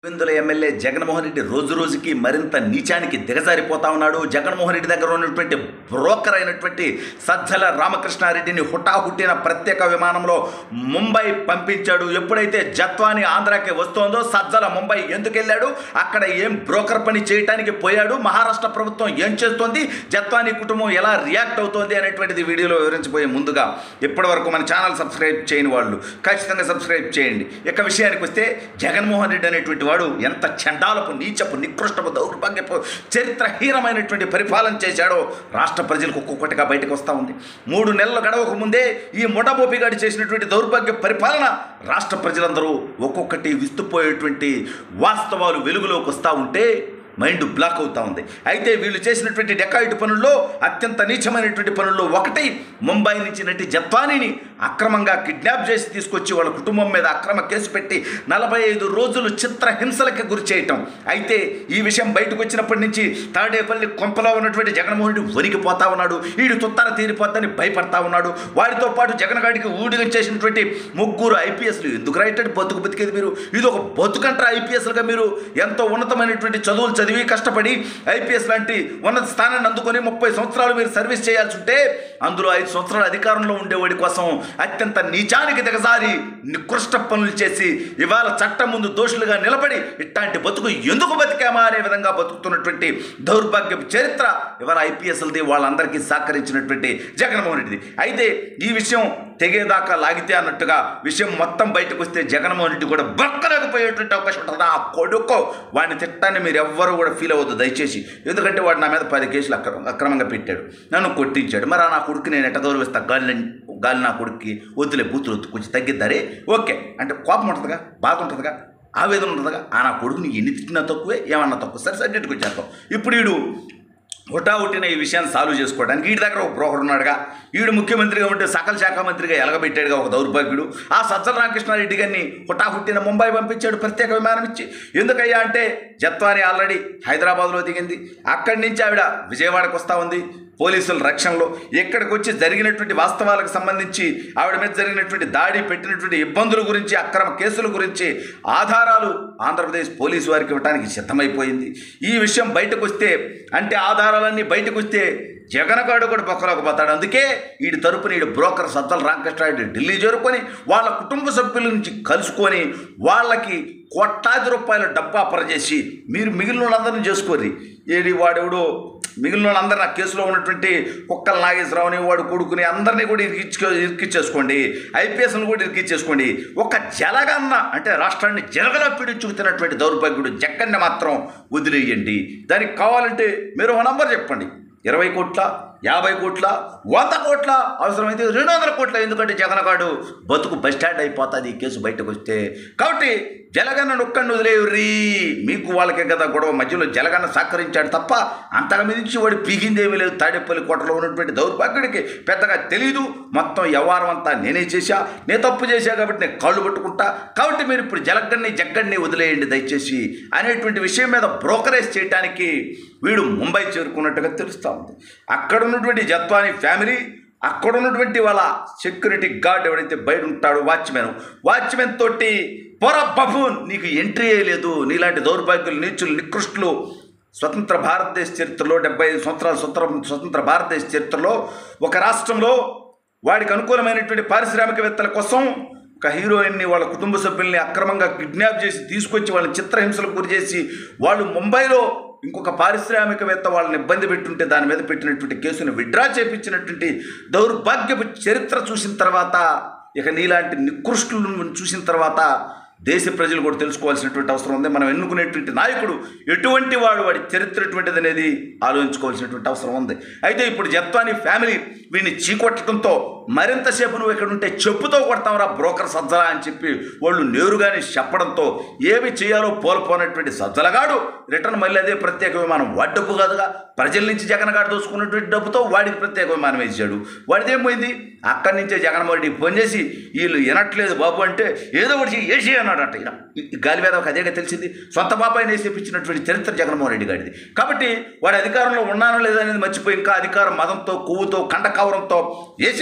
Pulivendula MLA Jaganmohan Reddy రోజు రోజుకి మరింత నీచానికి దిగజారిపోతా ఉన్నాడు జగన్మోహన్ రెడ్డి దగ్గర ఉన్నటువంటి బ్రోకర్ అయినటువంటి సజ్జల రామకృష్ణారెడ్డిని హుటాహుట్టిన ప్రత్యేక విమానంలో ముంబై పంపించాడు ఎప్పుడైతే జత్వాని ఆంధ్రాకి వస్తోందో సజ్జల ముంబై ఎందుకు వెళ్ళాడు అక్కడ ఏం బ్రోకర్ పని చేయటానికి పోయాడు మహారాష్ట్ర ప్రభుత్వం ఏం చేస్తోంది జత్వాని కుటుంబం ఎలా రియాక్ట్ అవుతోంది అనేటువంటిది వీడియోలో వివరించబోయే ముందుగా ఇప్పటివరకు మన ఛానల్ సబ్స్క్రైబ్ చేయని వాళ్ళు ఖచ్చితంగా సబ్స్క్రైబ్ చేయండి ఇక విషయానికి వస్తే జగన్మోహన్ రెడ్డి అనేటువంటి వాడు ఎంత చండాలపు నీచపు నికృష్టపు దౌర్భాగ్యపు చరిత్రహీనమైనటువంటి పరిపాలన చేశాడో రాష్ట్ర ప్రజలకు ఒక్కొక్కటిగా బయటకు వస్తూ ఉంది మూడు నెలలు గడవక ముందే ఈ ముఠబోపిగాడి చేసినటువంటి దౌర్భాగ్య పరిపాలన రాష్ట్ర ప్రజలందరూ ఒక్కొక్కటి విస్తుపోయేటువంటి వాస్తవాలు వెలుగులోకి వస్తూ ఉంటే మైండ్ బ్లాక్ అవుతా ఉంది అయితే వీళ్ళు చేసినటువంటి డెకాయిట్ పనుల్లో అత్యంత నీచమైనటువంటి పనుల్లో ఒకటి ముంబై నుంచి నటి జత్వానీని అక్రమంగా కిడ్నాప్ చేసి తీసుకొచ్చి వాళ్ళ కుటుంబం మీద అక్రమ కేసు పెట్టి నలభై ఐదు రోజులు చిత్రహింసలకి గురి చేయటం అయితే ఈ విషయం బయటకు వచ్చినప్పటి నుంచి తాడేపల్లి కొంపలో ఉన్నటువంటి జగన్మోహన్ రెడ్డి వణికిపోతా ఉన్నాడు వీడు తుత్తర తీరిపోద్దని భయపడతా ఉన్నాడు వాడితో పాటు జగన్ గాడికి ఊడిగం చేసినటువంటి ముగ్గురు ఐపీఎస్లు ఎందుకు రైట్ బతుకు బతికేది మీరు ఇది ఒక బతుకంటారా ఐపీఎస్లుగా మీరు ఎంతో ఉన్నతమైనటువంటి చదువులు చదివి కష్టపడి ఐపీఎస్ లాంటి ఉన్నత స్థానాన్ని అందుకొని ముప్పై సంవత్సరాలు మీరు సర్వీస్ చేయాల్సి ఉంటే అందులో ఐదు సంవత్సరాల అధికారంలో ఉండేవాడి కోసం అత్యంత నీచానికి దిగజారి నికృష్ట పనులు చేసి ఇవాళ చట్టం ముందు దోషులుగా నిలబడి ఇట్లాంటి బతుకు ఎందుకు బతికామా అనే విధంగా బతుకుతున్నటువంటి దౌర్భాగ్యపు చరిత్ర ఇవాళ ఐపీఎస్లది వాళ్ళందరికీ సహకరించినటువంటి జగన్మోహన్ రెడ్డిది అయితే ఈ విషయం తెగేదాకా లాగితే అన్నట్టుగా విషయం మొత్తం బయటకు వస్తే జగన్మోహన్ రెడ్డి కూడా బక్కలేకపోయేటువంటి అవకాశం ఉంటుంది ఆ కొడుకో వాడిని తిట్టాన్ని మీరు ఎవ్వరూ కూడా ఫీల్ అవ్వద్దు దయచేసి ఎందుకంటే వాడు నా మీద పది కేసులు అక్రమ అక్రమంగా పెట్టాడు నన్ను కొట్టించాడు మరి ఆ నా కొడుకు నేను ఎట్ట గౌరవిస్తా గాలి గాలి నా కొడుక్కి వద్దులే బూతులు వద్దు కొంచెం తగ్గిద్దారే ఓకే అంటే కోపం ఉంటుందిగా బాధ ఉంటుందిగా ఆవేదన ఉంటుందిగా ఆ నా కొడుకుని ఎన్ని తిట్టినా తక్కువే ఏమన్నా తక్కువ సరే సబ్జెక్ట్కి వచ్చేస్తాం ఇప్పుడు వీడు హుటాహుటిన ఈ విషయాన్ని సాల్వ్ చేసుకోవడానికి వీడి దగ్గర ఒక బ్రోకర్ ఉన్నాడుగా వీడు ముఖ్యమంత్రిగా ఉంటే సకల శాఖ మంత్రిగా ఎలగబెట్టాడుగా ఒక దౌర్భాగ్యుడు ఆ సజ్జల రామకృష్ణారెడ్డి గారిని హుటాహుట్టిన ముంబై పంపించాడు ప్రత్యేక విమానం ఇచ్చి ఎందుకయ్యా అంటే జత్వాని ఆల్రెడీ హైదరాబాద్లో దిగింది అక్కడి నుంచి ఆవిడ విజయవాడకు వస్తూ ఉంది పోలీసుల రక్షణలో ఇక్కడికి వచ్చి జరిగినటువంటి వాస్తవాలకు సంబంధించి ఆవిడ మీద జరిగినటువంటి దాడి పెట్టినటువంటి ఇబ్బందుల గురించి అక్రమ కేసుల గురించి ఆధారాలు ఆంధ్రప్రదేశ్ పోలీసు వారికి ఇవ్వడానికి సిద్ధమైపోయింది ఈ విషయం బయటకు వస్తే అంటే ఆధారాలన్నీ బయటకు వస్తే జగనగాడు కూడా బొక్కలోకి పోతాడు అందుకే వీడి తరపున వీడి బ్రోకర్ సత్తల రామకృష్ణారెడ్డి ఢిల్లీ చేరుకొని వాళ్ళ కుటుంబ సభ్యుల నుంచి కలుసుకొని వాళ్ళకి కోట్లాది రూపాయల డబ్బా అప్పరచేసి మీరు మిగిలిన వాళ్ళందరినీ చేసుకోర్రి ఏడి వాడెవడు మిగిలిన వాళ్ళందరూ ఆ కేసులో ఉన్నటువంటి కుక్కల నాగేశ్వరరావుని వాడు కొడుకుని అందరినీ కూడా ఇరికించుకో ఇరికిచ్చేసుకోండి ఐపీఎస్ను కూడా ఇరికిచ్చేసుకోండి ఒక జలగన్న అంటే రాష్ట్రాన్ని జలగలా పీడించుకుతున్నటువంటి దౌర్భాగ్యుడు జక్కన్ని మాత్రం వదిలేయండి దానికి కావాలంటే మీరు ఒక నంబర్ చెప్పండి ఇరవై కోట్ల యాభై కోట్ల వంద కోట్ల అవసరమైతే రెండు వందల కోట్ల ఎందుకంటే జగనగాడు బతుకు బస్ స్టాండ్ అయిపోతుంది ఈ కేసు బయటకు వస్తే కాబట్టి జలగన్న నొక్కండి వదిలేయుర్రీ మీకు వాళ్ళకే కదా గొడవ మధ్యలో జలగన్న సహకరించాడు తప్ప అంతగా మించి వాడు పీకిందేమీ లేదు తాడేపల్లి కోటలో ఉన్నటువంటి దౌర్భాగ్యుడికి పెద్దగా తెలియదు మొత్తం వ్యవహారం అంతా నేనే చేశా నేను తప్పు చేశా కాబట్టి నేను కాళ్ళు పట్టుకుంటా కాబట్టి మీరు ఇప్పుడు జలగన్ని జగ్గడిని వదిలేయండి దయచేసి అనేటువంటి విషయం మీద బ్రోకరేజ్ చేయడానికి వీడు ముంబై చేరుకున్నట్టుగా తెలుస్తూ ఉంది అక్కడ ఉన్నటువంటి జత్వాని ఫ్యామిలీ అక్కడ ఉన్నటువంటి వాళ్ళ సెక్యూరిటీ గార్డ్ ఎవడైతే బయట ఉంటాడో వాచ్మెన్ వాచ్మెన్ తోటి పొర బఫూన్ నీకు ఎంట్రీ లేదు నీలాంటి దౌర్భాగ్యులు నీచులు నికృష్టులు స్వతంత్ర భారతదేశ చరిత్రలో డెబ్బై ఐదు సంవత్సరాల స్వతంత్ర స్వతంత్ర భారతదేశ చరిత్రలో ఒక రాష్ట్రంలో వాడికి అనుకూలమైనటువంటి పారిశ్రామికవేత్తల కోసం ఒక హీరోయిన్ని వాళ్ళ కుటుంబ సభ్యుల్ని అక్రమంగా కిడ్నాప్ చేసి తీసుకొచ్చి వాళ్ళని చిత్రహింసలకు గురి చేసి వాళ్ళు ముంబైలో ఇంకొక పారిశ్రామికవేత్త వాళ్ళని ఇబ్బంది పెట్టుంటే దాని మీద పెట్టినటువంటి కేసును విడ్రా చేపించినటువంటి దౌర్భాగ్యపు చరిత్ర చూసిన తర్వాత ఇక నీలాంటి నికృష్టులను చూసిన తర్వాత దేశ ప్రజలు కూడా తెలుసుకోవాల్సినటువంటి అవసరం ఉంది మనం ఎన్నుకునేటువంటి నాయకుడు ఎటువంటి వాడు వాడి చరిత్ర ఎటువంటిది అనేది ఆలోచించుకోవాల్సినటువంటి అవసరం ఉంది అయితే ఇప్పుడు జత్వాని ఫ్యామిలీ వీడిని చీకొట్టడంతో మరింతసేపు నువ్వు ఇక్కడ ఉంటే చెప్పుతో కొడతావురా బ్రోకర్ సజ్జల అని చెప్పి వాళ్ళు నేరుగానే చెప్పడంతో ఏమి చేయాలో పోల్పోనటువంటి సజ్జలగాడు రిటర్న్ మళ్ళీ అదే ప్రత్యేక విమానం వాడి డబ్బు కాదుగా ప్రజల నుంచి జగన్ గారు దోసుకున్నటువంటి డబ్బుతో వాడికి ప్రత్యేక విమానం వేసాడు వాడిది ఏమైంది అక్కడి నుంచే జగన్మోహన్ రెడ్డి ఫోన్ చేసి వీళ్ళు వినట్లేదు బాబు అంటే ఏదో ఒకటి ఏసీ అన్నాడట ఈయన ఈ గాలి మీద ఒక అదేగా తెలిసింది సొంత బాబాయిని వేసి ఇప్పించినటువంటి చరిత్ర జగన్మోహన్ రెడ్డి గారిది కాబట్టి వాడి అధికారంలో ఉన్నానో లేదనేది మర్చిపోయి ఇంకా అధికారం మదంతో కొవ్వుతో కండకవరంతో వేసేయి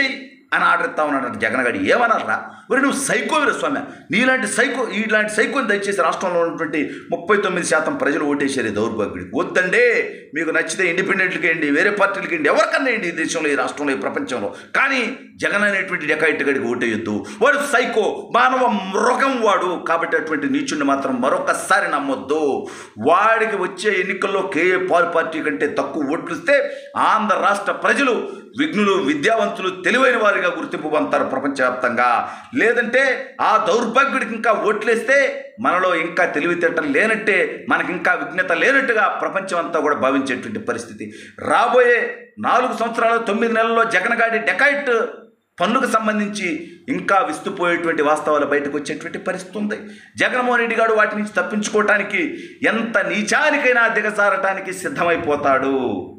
అని ఆర్డర్ ఇస్తా ఉన్నాడు జగన్ గారు ఏమన్నారా మరి నువ్వు సైకో స్వామి నీలాంటి సైకో ఇలాంటి సైకోని దయచేసి రాష్ట్రంలో ఉన్నటువంటి ముప్పై తొమ్మిది శాతం ప్రజలు ఓటేశారు ఈ దౌర్భాగ్యుడికి వద్దండి మీకు నచ్చితే ఇండిపెండెంట్లకి వేయండి వేరే పార్టీలకి వేయండి ఎవరికన్నా వేయండి ఈ దేశంలో ఈ రాష్ట్రంలో ఈ ప్రపంచంలో కానీ జగన్ అనేటువంటి డెకాయిట్ గడికి ఓటేయొద్దు వాడు సైకో మానవ మృగం వాడు కాబట్టి అటువంటి నీచుడిని మాత్రం మరొకసారి నమ్మొద్దు వాడికి వచ్చే ఎన్నికల్లో కేఏ పాల్ పార్టీ కంటే తక్కువ ఓట్లు ఇస్తే ఆంధ్ర రాష్ట్ర ప్రజలు విఘ్నులు విద్యావంతులు తెలివైన వారిగా గుర్తింపు పొందుతారు ప్రపంచవ్యాప్తంగా లేదంటే ఆ దౌర్భాగ్యుడికి ఇంకా ఓట్లేస్తే మనలో ఇంకా తెలివితేటలు లేనట్టే మనకి ఇంకా విఘ్నత లేనట్టుగా ప్రపంచం అంతా కూడా భావించేటువంటి పరిస్థితి రాబోయే నాలుగు సంవత్సరాలు తొమ్మిది నెలల్లో జగన్గాడి డెకాయిట్ పన్నుకు సంబంధించి ఇంకా విస్తుపోయేటువంటి వాస్తవాలు బయటకు వచ్చేటువంటి పరిస్థితి ఉంది జగన్మోహన్ రెడ్డి గారు వాటి నుంచి తప్పించుకోవటానికి ఎంత నీచానికైనా దిగజారటానికి సిద్ధమైపోతాడు